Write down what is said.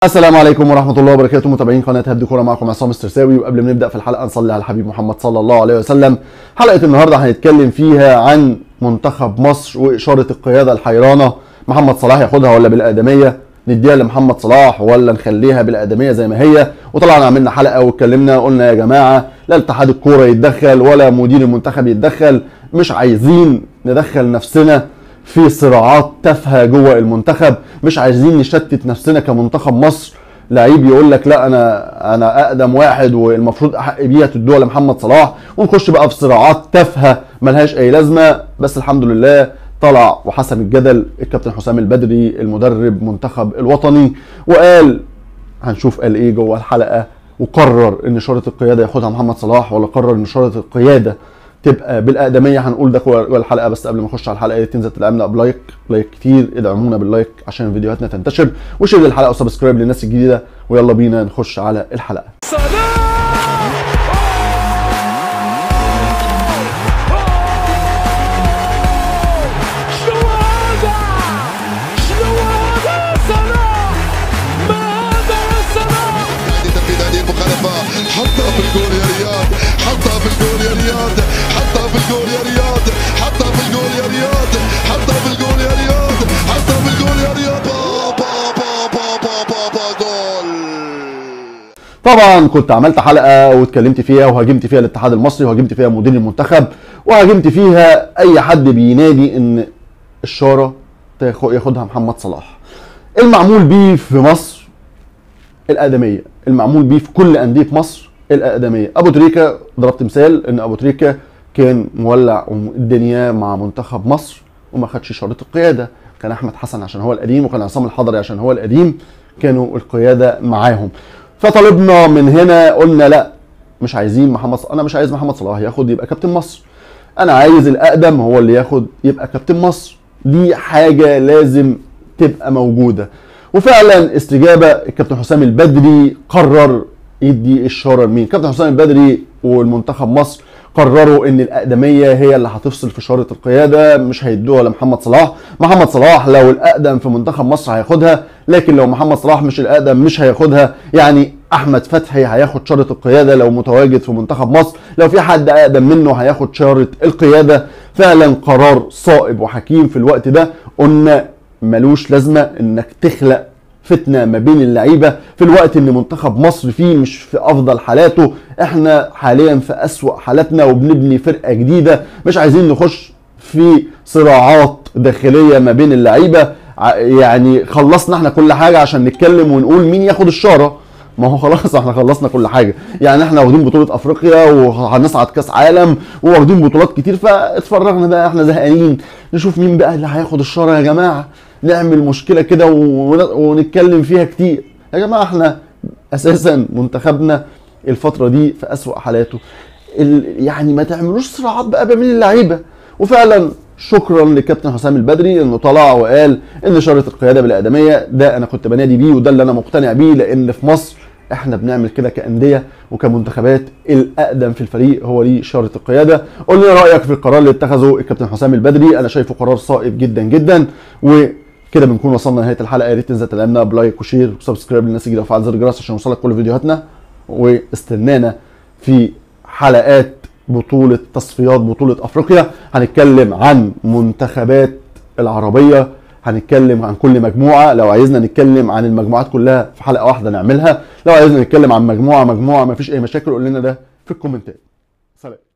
السلام عليكم ورحمة الله وبركاته متابعين قناة هبد كورة معكم عصام السرساوي وقبل ما نبدأ في الحلقة نصلي على الحبيب محمد صلى الله عليه وسلم حلقة النهاردة هنتكلم فيها عن منتخب مصر وإشارة القيادة الحيرانة محمد صلاح ياخدها ولا بالآدمية نديها لمحمد صلاح ولا نخليها بالآدمية زي ما هي وطلعنا عملنا حلقة واتكلمنا قلنا يا جماعة لا اتحاد الكورة يتدخل ولا مدير المنتخب يتدخل مش عايزين ندخل نفسنا في صراعات تافهه جوه المنتخب مش عايزين نشتت نفسنا كمنتخب مصر لعيب يقول لك لا انا انا اقدم واحد والمفروض احق بيها تدوها لمحمد صلاح ونخش بقى في صراعات تافهه ملهاش اي لازمه بس الحمد لله طلع وحسم الجدل الكابتن حسام البدري المدرب منتخب الوطني وقال هنشوف قال ايه جوه الحلقه وقرر ان اشاره القياده ياخدها محمد صلاح ولا قرر ان اشاره القياده تبقى بالاقدميه هنقول ده جوه الحلقه بس قبل ما نخش على الحلقه تنزل تدعمنا بلايك لايك كتير ادعمونا باللايك عشان فيديوهاتنا تنتشر وشير للحلقه وسبسكرايب للناس الجديده ويلا بينا نخش على الحلقه شنو هذا؟ شنو هذا صلاح؟ ما هذا يا صلاح؟ نادي تنفيذ هذه المخالفة حطها في الجول يا رياض حطها في الجول يا رياض حطها في الجول يا رياض حطها في الجول يا رياض حطها في الجول يا رياض حطها في الجول يا رياض با با با با با با با جول طبعا كنت عملت حلقه واتكلمت فيها وهاجمت فيها الاتحاد المصري وهاجمت فيها مدير المنتخب وهاجمت فيها اي حد بينادي ان الشاره تاخ- ياخدها محمد صلاح المعمول بيه في مصر الادميه المعمول بيه في كل انديه مصر الادميه ابو تريكه ضربت مثال ان ابو تريكه كان مولع الدنيا مع منتخب مصر وما خدش اشاره القياده كان احمد حسن عشان هو القديم وكان عصام الحضري عشان هو القديم كانوا القياده معاهم فطالبنا من هنا قلنا لا مش عايزين محمد صلاح انا مش عايز محمد صلاح ياخد يبقى كابتن مصر انا عايز الاقدم هو اللي ياخد يبقى كابتن مصر دي حاجه لازم تبقى موجوده وفعلا استجابه الكابتن حسام البدري قرر يدي اشاره لمين كابتن حسام البدري والمنتخب مصر قرروا ان الاقدميه هي اللي هتفصل في اشاره القياده مش هيدوها لمحمد صلاح محمد صلاح لو الاقدم في منتخب مصر هياخدها لكن لو محمد صلاح مش الاقدم مش هياخدها يعني احمد فتحي هياخد شاره القياده لو متواجد في منتخب مصر لو في حد اقدم منه هياخد شاره القياده فعلا قرار صائب وحكيم في الوقت ده قلنا ملوش لازمه انك تخلق فتنه ما بين اللعيبه في الوقت ان منتخب مصر فيه مش في افضل حالاته احنا حاليا في اسوأ حالاتنا وبنبني فرقه جديده مش عايزين نخش في صراعات داخليه ما بين اللعيبه ع- يعني خلصنا احنا كل حاجه عشان نتكلم ونقول مين ياخد الشاره ما هو خلاص احنا خلصنا كل حاجه يعني احنا واخدين بطوله افريقيا وهنصعد كاس عالم وواخدين بطولات كتير فاتفرجنا بقى احنا زهقانين نشوف مين بقى اللي هياخد الشاره يا جماعه نعمل مشكله كده ون- ونتكلم فيها كتير يا جماعه احنا اساسا منتخبنا الفتره دي في اسوأ حالاته ال- يعني ما تعملوش صراعات بقى بين اللعيبه وفعلا شكرا لكابتن حسام البدري انه طلع وقال ان اشاره القياده بالادميه ده انا كنت بنادي بيه وده اللي انا مقتنع بيه لان في مصر احنا بنعمل كده كانديه وكمنتخبات الاقدم في الفريق هو ليه اشاره القياده قول لنا رايك في القرار اللي اتخذه الكابتن حسام البدري انا شايفه قرار صائب جدا جدا وكده بنكون وصلنا لنهايه الحلقه يا ريت تنزل تدعمنا بلايك وشير وسبسكرايب للناس الجديده وفعل زر الجرس عشان يوصلك كل فيديوهاتنا واستنانا في حلقات بطولة تصفيات بطولة أفريقيا هنتكلم عن منتخبات العربية هنتكلم عن كل مجموعة لو عايزنا نتكلم عن المجموعات كلها في حلقة واحدة نعملها لو عايزنا نتكلم عن مجموعة مجموعة مفيش أي مشاكل قول لنا ده في الكومنتات سلام